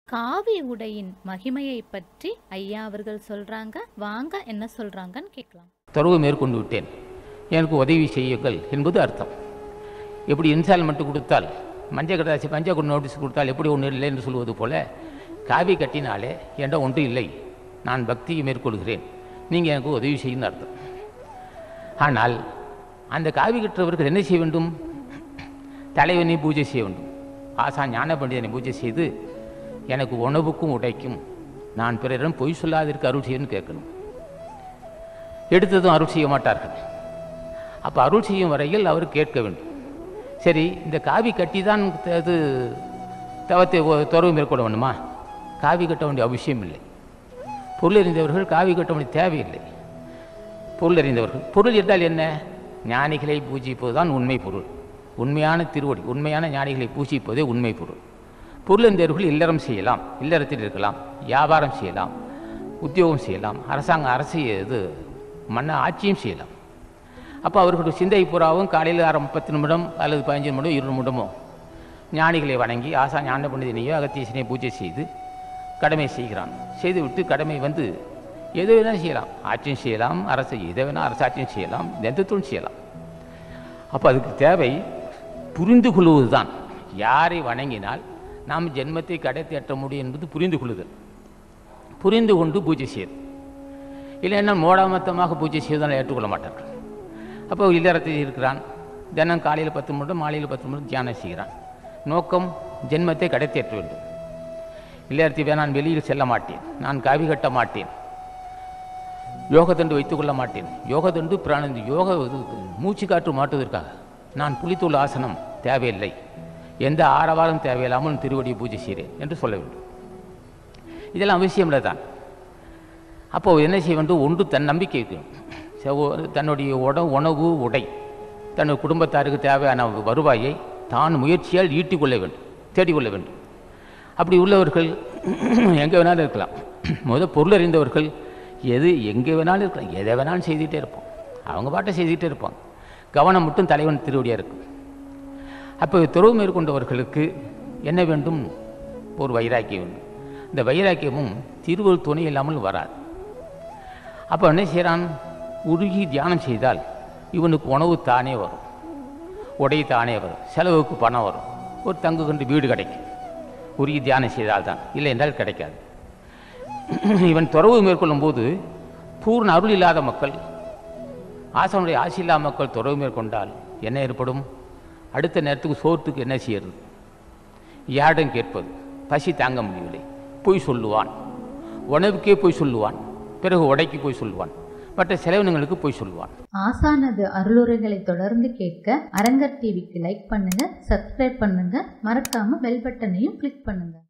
காவி உடையின் மகிமையை பற்றி ஐயா அவர்கள் சொல்றாங்க வாங்க என்ன சொல்றாங்கன்னு கேட்கலாம் துறவு மேற்கொண்டு விட்டேன் எனக்கு உதவி செய்யுங்கள் என்பது அர்த்தம் எப்படி இன்ஸ்டால்மெண்ட் கொடுத்தால் மஞ்சள் கடாசி மஞ்சள் கொண்டு நோட்டீஸ் கொடுத்தால் எப்படி ஒன்று இல்லை என்று சொல்வது போல காவி கட்டினாலே என்ற ஒன்று இல்லை நான் பக்தியை மேற்கொள்கிறேன் நீங்கள் எனக்கு உதவி செய்யணும் அர்த்தம் ஆனால் அந்த காவி கற்றவர்கள் என்ன செய்ய வேண்டும் தலைவனை பூஜை செய்ய வேண்டும் ஆசா ஞான பண்டிதனை பூஜை செய்து எனக்கு உணவுக்கும் உடைக்கும் நான் பிறரிடம் பொய் சொல்லாதிருக்க அருள் செய்யணும்னு கேட்கணும் எடுத்ததும் அருள் செய்ய மாட்டார்கள் அப்போ அருள் செய்யும் வரையில் அவர் கேட்க வேண்டும் சரி இந்த காவி கட்டி தான் அது தவத்தை ஒ- துறவு மேற்கொள்ள வேண்டுமா காவி கட்ட வேண்டிய அவசியம் இல்லை பொருள் அறிந்தவர்கள் காவி கட்ட வேண்டிய தேவையில்லை பொருள் அறிந்தவர்கள் பொருள் என்றால் என்ன ஞானிகளை பூஜிப்பது தான் உண்மை பொருள் உண்மையான திருவடி உண்மையான ஞானிகளை பூஜிப்பதே உண்மை பொருள் பொருள் அறிந்தவர்கள் இல்லறம் செய்யலாம் இல்லறத்தில் இருக்கலாம் வியாபாரம் செய்யலாம் உத்தியோகம் செய்யலாம் அரசாங்க அரசு இது மன்ன ஆட்சியும் செய்யலாம் அப்போ அவர்களுடைய சிந்தை புறாவும் காலையில் அரை பத்து நிமிடம் அல்லது பதினஞ்சு நிமிடம் இருபது நிமிடமோ ஞானிகளை வணங்கி ஆசா ஞான பண்டிதனையோ அகத்தீசனையோ பூஜை செய்து கடமை செய்கிறான் செய்துவிட்டு கடமை வந்து எது வேணாலும் செய்யலாம் ஆட்சியும் செய்யலாம் அரசு எதை வேணால் அரசாட்சியும் செய்யலாம் எந்த தொழில் செய்யலாம் அப்போ அதுக்கு தேவை புரிந்து கொள்வது தான் யாரை வணங்கினால் நாம் ஜென்மத்தை கடை தேற்ற முடியும் என்பது புரிந்து கொள்ளுதல் புரிந்து கொண்டு பூஜை செய்யுது இல்லைன்னா மோடாமத்தமாக பூஜை செய்வதால் ஏற்றுக்கொள்ள மாட்டார்கள் அப்போ இல்லறத்தில் இருக்கிறான் தினம் காலையில் பத்து நிமிடம் மாலையில் பத்து நிமிடம் தியானம் செய்கிறான் நோக்கம் ஜென்மத்தை கடைத்தேற்ற வேண்டும் இல்லறத்தை நான் வெளியில் செல்ல மாட்டேன் நான் காவி கட்ட மாட்டேன் யோகத்தண்டு வைத்துக்கொள்ள மாட்டேன் யோகத்தண்டு பிராணந்து யோக இது மூச்சு காற்று மாட்டுவதற்காக நான் புலித்தூள் ஆசனம் தேவையில்லை எந்த ஆரவாரம் தேவையில்லாமல் திருவடியை பூஜை செய்கிறேன் என்று சொல்ல வேண்டும் இதெல்லாம் அவசியம் தான் அப்போ என்ன செய்ய வேண்டும் ஒன்று தன் நம்பிக்கை இருக்கணும் செவ்வ- தன்னுடைய உட உணவு உடை தன் குடும்பத்தாருக்கு தேவையான வருவாயை தான் முயற்சியால் ஈட்டிக்கொள்ள வேண்டும் தேடிக்கொள்ள வேண்டும் அப்படி உள்ளவர்கள் எங்கே வேணாலும் இருக்கலாம் முத பொருள் அறிந்தவர்கள் எது எங்கே வேணாலும் இருக்கலாம் எதை வேணாலும் செய்துகிட்டே இருப்போம் அவங்க பாட்டை செய்துக்கிட்டே இருப்பாங்க கவனம் மட்டும் தலைவன் திருவடியாக இருக்கும் அப்போ துறவு மேற்கொண்டவர்களுக்கு என்ன வேண்டும் ஒரு வைராக்கியம் வேண்டும் இந்த வைராக்கியமும் திருவள் துணை இல்லாமல் வராது அப்போ என்ன செய்கிறான் உருகி தியானம் செய்தால் இவனுக்கு உணவு தானே வரும் உடை தானே வரும் செலவுக்கு பணம் வரும் ஒரு தங்கு கண்டு வீடு கிடைக்கும் உருகி தியானம் செய்தால் தான் இல்லை என்றால் கிடைக்காது இவன் துறவு மேற்கொள்ளும் போது பூர்ண அருள் இல்லாத மக்கள் ஆசனுடைய ஆசி இல்லாத மக்கள் துறவு மேற்கொண்டால் என்ன ஏற்படும் அடுத்த நேரத்துக்கு சோற்றுக்கு என்ன செய்யறது யாரிடம் கேட்பது பசி தாங்க முடியவில்லை பொய் சொல்லுவான் உணவுக்கே போய் சொல்லுவான் பிறகு உடைக்கு போய் சொல்லுவான் மற்ற செலவினங்களுக்கு போய் சொல்லுவான் ஆசானது அருளுரைகளை தொடர்ந்து கேட்க அரங்கர் டிவிக்கு லைக் பண்ணுங்க சப்ஸ்கிரைப் பண்ணுங்க மறக்காம பெல் பட்டனையும் கிளிக் பண்ணுங்க